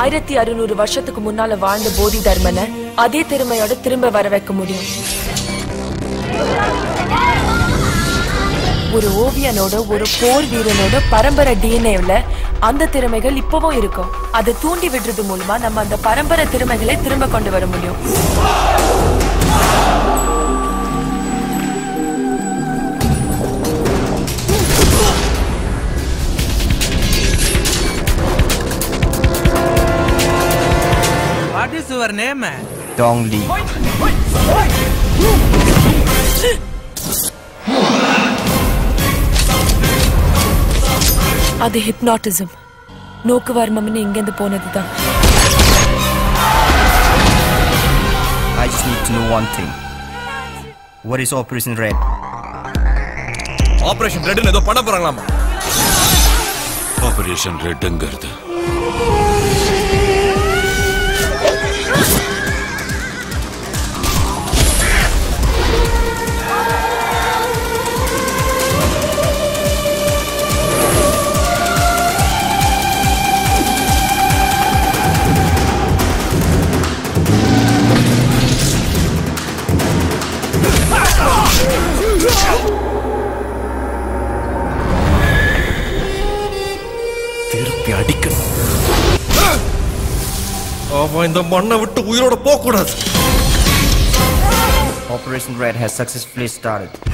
ஆயிரத்தி அறுநூறு வருஷத்துக்கு முன்னால வாழ்ந்த போதி தர்மனை அதே திறமையோட திரும்ப வர வைக்க முடியும் ஒரு ஓவியனோட ஒரு போர் வீரனோட பரம்பரை டிஎன்ஏவில் அந்த திறமைகள் இப்பவும் இருக்கும் அதை தூண்டி விடுறது மூலமா நம்ம அந்த பரம்பரை திறமைகளை திரும்ப கொண்டு வர முடியும் what is your name Dong Li. அது ஹிப்னாட்டிசம் நோக்குவர்மம்னு இங்கேருந்து போனதுதான் I just need to know one thing. What is Operation Red? Operation ரெட்னு ஏதோ பண்ண போறாங்களாமா ஆபரேஷன் ரெட்டுங்கிறது திருப்பி அடிக்கணும் அவன் இந்த மண்ணை விட்டு உயிரோட போக கூடாது Operation Red has successfully started.